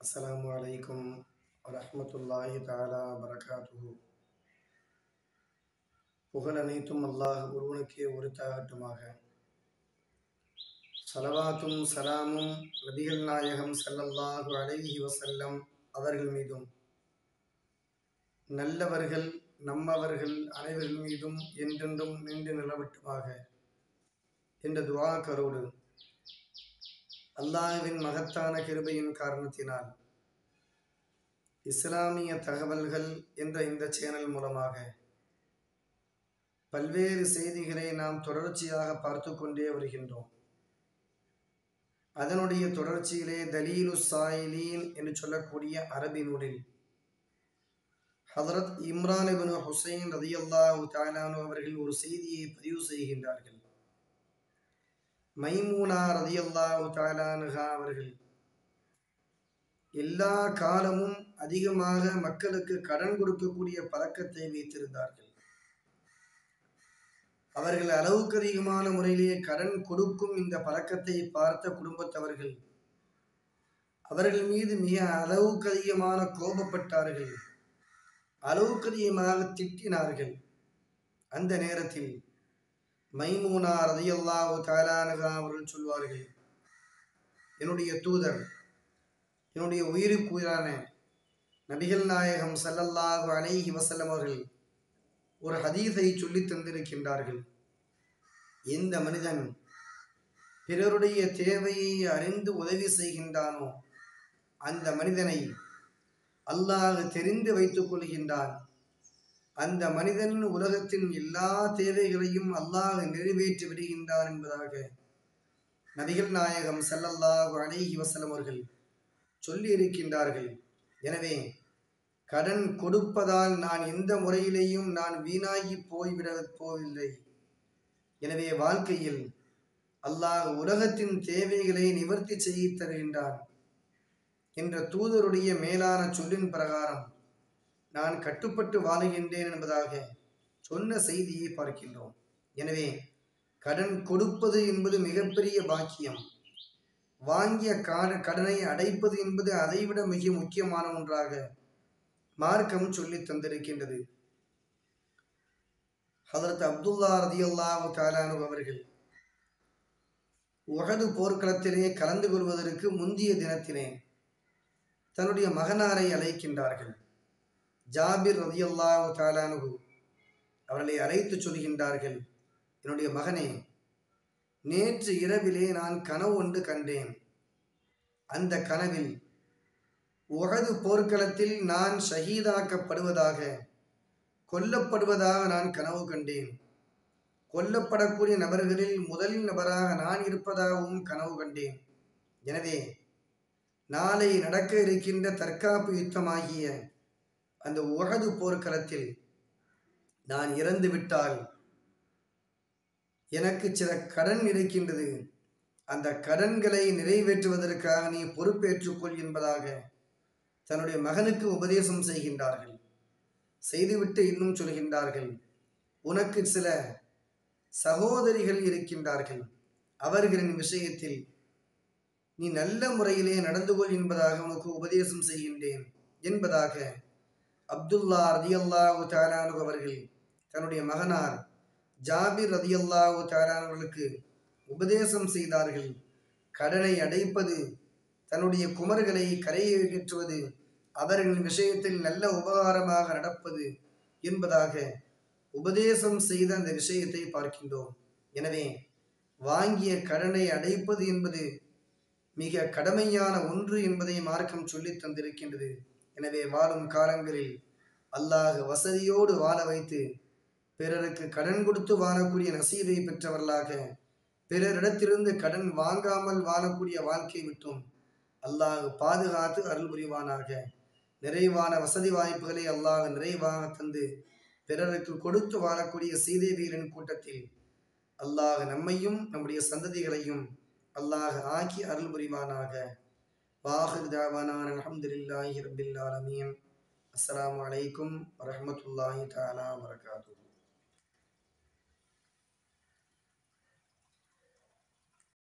அஸ்ஸலாமு அலைக்கும் வரஹ்மத்துல்லாஹி தஆலா வரகாத்துஹு புகழ் அனைத்தும் அல்லாஹ் ஒருவனுக்கே உரித்தாகட்டுமாக சலவாத்தும் சலாமும் நபிகள் நாயகம் ஸல்லல்லாஹு அலைஹி வஸல்லம் அவர்கள் மீதும் நல்லவர்கள் நம்மவர்கள் அனைவர்கள் மீதும் என்றென்றும் நின்று நிலவட்டுமாக என்ற துவாக்கரோடு அல்லாஹ்வின் மகத்தான கிருபையின் காரணத்தினால் இஸ்லாமிய தகவல்கள் என்ற இந்த சேனல் மூலமாக பல்வேறு செய்திகளை நாம் தொடர்ச்சியாக பார்த்து கொண்டே வருகின்றோம் அதனுடைய தொடர்ச்சியிலே தலீலு சாயிலீன் என்று சொல்லக்கூடிய அரபி நூலில் ஹதரத் இம்ரான் இப்னு ஹுசைன் ரதியல்லாஹு தாலானு அவர்கள் ஒரு செய்தியை பதிவு செய்கின்றார்கள் மைமூனா ரதியல்லாஹு தாலானுகா அவர்கள் எல்லா காலமும் அதிகமாக மக்களுக்கு கடன் கொடுக்கக்கூடிய பழக்கத்தை வைத்திருந்தார்கள் அவர்கள் அளவுக்கு அதிகமான முறையிலேயே கடன் கொடுக்கும் இந்த பழக்கத்தை பார்த்த குடும்பத்தவர்கள் அவர்கள் மீது மிக அளவுக்கு அதிகமான கோபப்பட்டார்கள் அளவுக்கு அதிகமாக திட்டினார்கள் அந்த நேரத்தில் மைமூனா ரதியல்லாஹு தாலானகா அவர்கள் சொல்வார்கள் என்னுடைய தூதர் என்னுடைய உயிருக்கு உயிரான நபிகள் நாயகம் ஸல்லல்லாஹு அலைஹி வஸல்லம் அவர்கள் ஒரு ஹதீஸை சொல்லி தந்திருக்கின்றார்கள் எந்த மனிதன் பிறருடைய தேவையை அறிந்து உதவி செய்கின்றானோ அந்த மனிதனை அல்லாஹ் தெரிந்து வைத்துக் கொள்கின்றான் அந்த மனிதன் உலகத்தின் எல்லா தேவைகளையும் அல்லாஹ் நிறைவேற்றி விடுகின்றான் என்பதாக நபிகள் நாயகம் ஸல்லல்லாஹு அலைஹி வஸல்லம் அவர்கள் சொல்லி இருக்கின்றார்கள் எனவே கடன் கொடுப்பதால் நான் எந்த முறையிலேயும் நான் வீணாகி போய்விட போவில்லை எனவே வாழ்க்கையில் அல்லாஹ் உலகத்தின் தேவைகளை நிவர்த்தி செய்து தருகின்றான் என்ற தூதருடைய மேலான சொல்லின் பிரகாரம் நான் கட்டுப்பட்டு வாழுகின்றேன் என்பதாக சொன்ன செய்தியை பார்க்கின்றோம் எனவே கடன் கொடுப்பது என்பது மிகப்பெரிய பாக்கியம் வாங்கிய காட கடனை அடைப்பது என்பது அதைவிட மிக முக்கியமான ஒன்றாக மார்க்கம் சொல்லி தந்திருக்கின்றது ஹதரத் அப்துல்லா ரதியுல்லாஹு தாலானு அவர்கள் உகது போர்க்களத்திலே கலந்து கொள்வதற்கு முந்திய தினத்திலே தன்னுடைய மகனாரை அழைக்கின்றார்கள் ஜாபிர் ரதியுல்லாஹு தாலானு அவர்களை அழைத்து சொல்கின்றார்கள் என்னுடைய மகனே நேற்று இரவிலே நான் கனவு ஒன்று கண்டேன் அந்த கனவில் உகது போர்க்களத்தில் நான் ஷஹீதாக்கப்படுவதாக கொல்லப்படுவதாக நான் கனவு கண்டேன் கொல்லப்படக்கூடிய நபர்களில் முதல் நபராக நான் இருப்பதாகவும் கனவு கண்டேன் எனவே நாளை நடக்க இருக்கின்ற தற்காப்பு யுத்தமாகிய அந்த உகது போர்க்களத்தில் நான் இறந்து விட்டால் எனக்கு சில கடன் இருக்கின்றது அந்த கடன்களை நிறைவேற்றுவதற்காக நீ பொறுப்பேற்றுக்கொள் என்பதாக தன்னுடைய மகனுக்கு உபதேசம் செய்கின்றார்கள் செய்துவிட்டு இன்னும் சொல்கின்றார்கள் உனக்கு சில சகோதரிகள் இருக்கின்றார்கள் அவர்களின் விஷயத்தில் நீ நல்ல முறையிலே நடந்து கொள் என்பதாக உனக்கு உபதேசம் செய்கின்றேன் என்பதாக அப்துல்லா ரதியல்லாஹு தாலானு அவர்கள் தன்னுடைய மகனார் ஜாபிர் ரதியல்லாஹு தாலானவர்களுக்கு உபதேசம் செய்தார்கள் கடனை அடைப்பது தன்னுடைய குமர்களை கரையேற்றுவது அவர்களின் விஷயத்தில் நல்ல உபகாரமாக நடப்பது என்பதாக உபதேசம் செய்த அந்த விஷயத்தை பார்க்கின்றோம் எனவே வாங்கிய கடனை அடைப்பது என்பது மிக கடமையான ஒன்று என்பதை மார்க்கம் சொல்லி தந்திருக்கின்றது எனவே வாழும் காலங்களில் அல்லாஹ் வசதியோடு வாழ வைத்து பிறருக்கு கடன் கொடுத்து வாழக்கூடிய நசீவை பெற்றவர்களாக பிறரிடத்திலிருந்து கடன் வாங்காமல் வாழக்கூடிய வாழ்க்கை விட்டும் அல்லாஹ் பாதுகாத்து அருள் புரிவானாக நிறைவான வசதி வாய்ப்புகளை அல்லாஹ் நிறைவாக தந்து பிறருக்கு கொடுத்து வாழக்கூடிய சீதேவிகளின் கூட்டத்தில் அல்லாஹ் நம்மையும் நம்முடைய சந்ததிகளையும் அல்லாஹ் ஆக்கி அருள் புரிவானாக வாஹிர் தாவானான் அலமதுல்லாஹி ரபில் ஆலமீன் அஸ்ஸலாமு அலைக்கும் வரஹமத்துல்லாஹி தாலா வரகாத்து